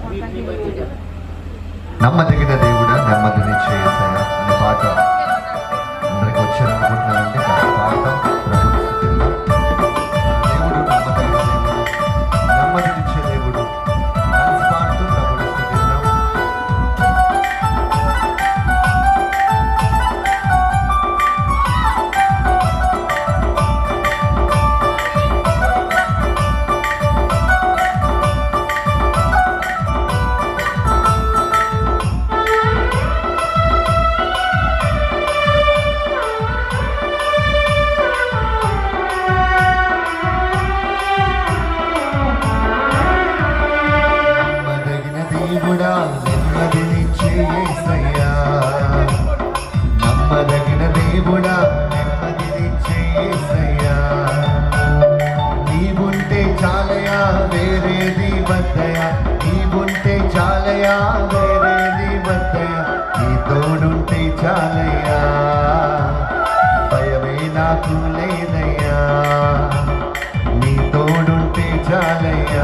నమ్మదగిన దేవుడా నెమ్మదినిచ్చే యేసయ్య అనే పాట అందరికి వచ్చారనుకుంటున్నానండి కానీ పాడతాం ప్రభుని స్తుతిద్దాం. దేవుడు నమ్మదగిన దేవుడు నెమ్మదినిచ్చే దేవుడు కలిసి పాడుతూ ప్రభుని స్తుతిద్దాం. నమ్మదగిన దేవుడా నెమ్మదినిచ్చే యేసయ్యా నమ్మదగిన దేవుడా నెమ్మదినిచ్చే యేసయ్యా నీవుంటే చాలయా వేరేది వద్దయా నీవుంటే చాలయా వేరేది వద్దయా నీ తోడుంటే చాలయ్యా భయమే నాకు లేదయ్యా నీ తోడుంటే చాలయ్యా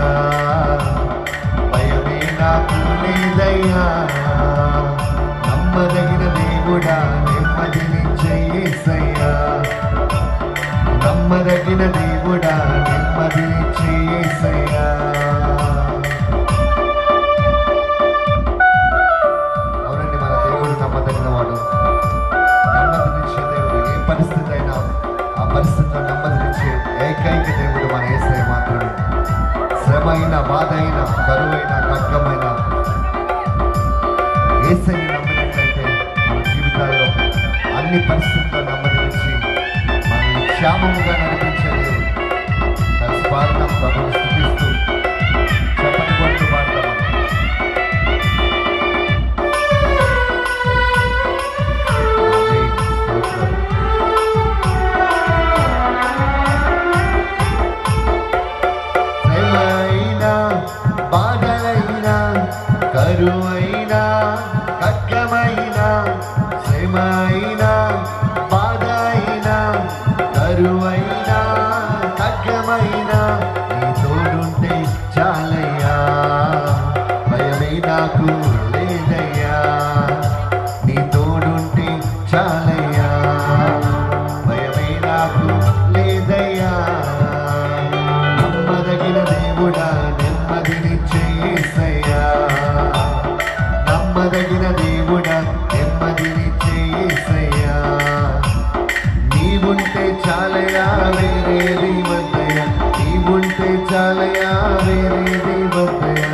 భయమే నాకు లేదయ్యా నమ్మదగిన దేవుడా నెమ్మదినిచ్చే యేసయ్యా నమ్మదగిన దేవుడా నెమ్మదినిచ్చే యేసయ్యా అవునండి మన దేవుడు నమ్మదగిన వాడు నెమ్మదినిచ్చే దేవుడు ఏ పరిస్థితి అయినా ఆ పరిస్థితిలో నెమ్మదినిచ్చే ఏకైక దేవుడు మన ఏసయ్య మాత్రమే శ్రమ అయినా బాధ అయినా కరువైన ఖడ్గమైన ఏసయ్య నమ్మినట్లయితే మన జీవితాల్లో అన్ని పరిస్థితుల్లో నెమ్మదినిచ్చి మనల్ని క్షేమముగా నడిపించే దేవుడు కలిసి పాడతాం ప్రభుని స్థుతిస్తూ చెప్పని కొడుతూ పాడతాం ఆమేన్. స్తోత్రం. శ్రమైనా బాధలైనా కరువైనా ఖడ్గమైనా శ్రమైనా బాధ అయినా కరువైనా ఖడ్గమైనా నీ తోడుంటే చాలయ్యా భయమే నాకు లేదయ్యా నీ తోడుంటే చాలయ్యా భయమే నాకు లేదయ్యా నమ్మదగిన దేవుడా నెమ్మదినిచ్చే యేసయ్యా నమ్మదగిన దేవుడా నెమ్మదినిచ్చే యేసయ్యా నీవుంటే చాలయా వేరేది వద్దయా నీవుంటే చాలయా వేరేది వద్దయా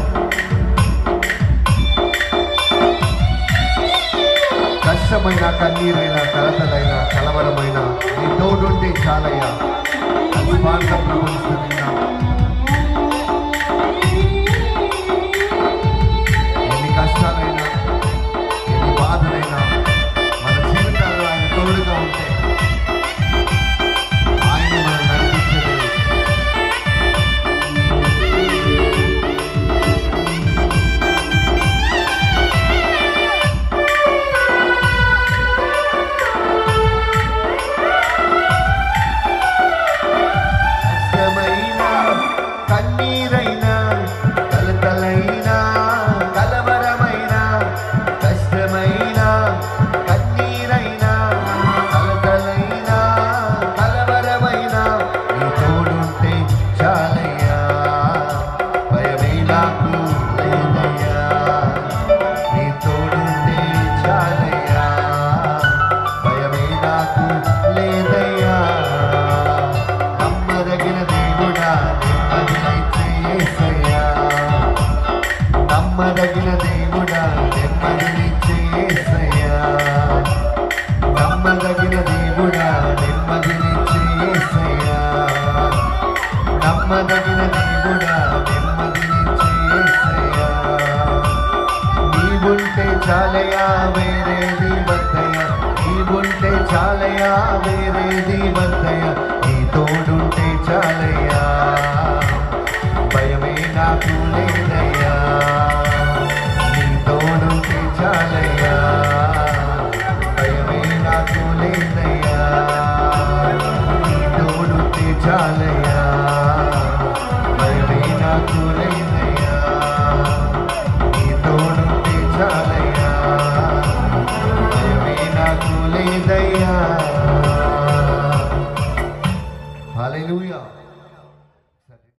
కష్టమైన కన్నీరైన కలతలైన కలవరమైన నీ తోడుంటే చాలయ్యా అది పాట ప్రభుత్వం ఎన్ని కష్టాలైనా ఎన్ని బాధలైనా మన జీవితాల్లో ఆయన తోడుగా ఉంటే ఆయన మనం నడిపించలేదు కష్టమైన కన్నీరైన కలతలైన కలవరమైన కష్టమైన కన్నీరైన కలతలైన కలవరమైన నీ తోడుంటే చాలయ్యా భయమే నాకు లేదయ్యా నీ తోడుంటే చాలయ్యా భయమే నాకు లేదయ్యా నమ్మదగిన దేవుడా నెమ్మదినిచ్చే యేసయ్యా నమ్మదగిన దేవుడా నెమ్మదినిచ్చే యేసయ్యా నమ్మదగిన దేవుడా నెమ్మదినిచ్చే యేసయ్యా నమ్మదగిన దేవుడా నెమ్మదినిచ్చే యేసయ్యా నీవుంటే చాలయా వేరేది వద్దయ నీవుంటే చాలయా వేరేది వద్దయ నీ తోడుంటే చాలయ్యా భయమే నాకు లేదయ్యా నీ తోడుంటే చాలయ్యా భయమే నాకు లేదయ్యా నీ తోడుంటే చాలయ్యా భయమే నాకు లేదయ్యా రాలేదయ్యా హల్లెలూయా